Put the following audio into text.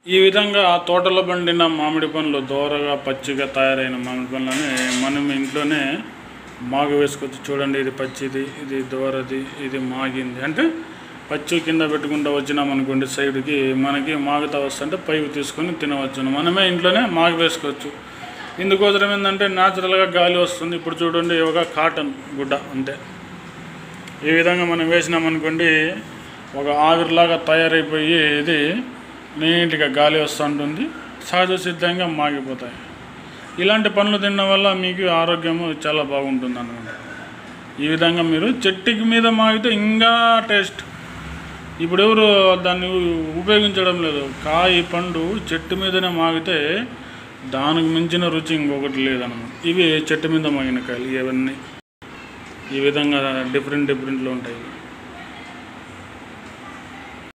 ఈ విధంగా తోటలో పండిన మామిడి పండ్లు దోరగా పచ్చిగా తయారైన మామిడి పండ్లని మనం ఇంట్లోనే మాగు వేసుకోవచ్చు చూడండి ఇది పచ్చిది ఇది దోరది ఇది మాగింది అంటే పచ్చి కింద పెట్టుకుంటూ వచ్చినాం అనుకోండి సైడ్కి మనకి మాగుతా వస్తుంటే పైకి తీసుకొని తినవచ్చును మనమే ఇంట్లోనే మాగు వేసుకోవచ్చు ఇందుకోసం ఏంటంటే న్యాచురల్గా గాలి వస్తుంది ఇప్పుడు చూడండి ఒక కాటన్ గుడ్డ అంతే ఈ విధంగా మనం వేసినామనుకోండి ఒక ఆవిరిలాగా తయారైపోయి ఇది నీట్గా గాలి వస్తుంటుంది సహజ సిద్ధంగా మాగిపోతాయి ఇలాంటి పనులు తినడం వల్ల మీకు ఆరోగ్యము చాలా బాగుంటుంది అన్నమాట ఈ విధంగా మీరు చెట్టుకి మీద మాగితే ఇంకా టేస్ట్ ఇప్పుడు ఎవరు దాన్ని ఉపయోగించడం లేదు కాయ పండు చెట్టు మీదనే మాగితే దానికి మించిన రుచి ఇంకొకటి లేదన్నమాట ఇవి చెట్టు మీద మాగిన కాయలు ఇవన్నీ ఈ విధంగా డిఫరెంట్ డిఫరెంట్లో ఉంటాయి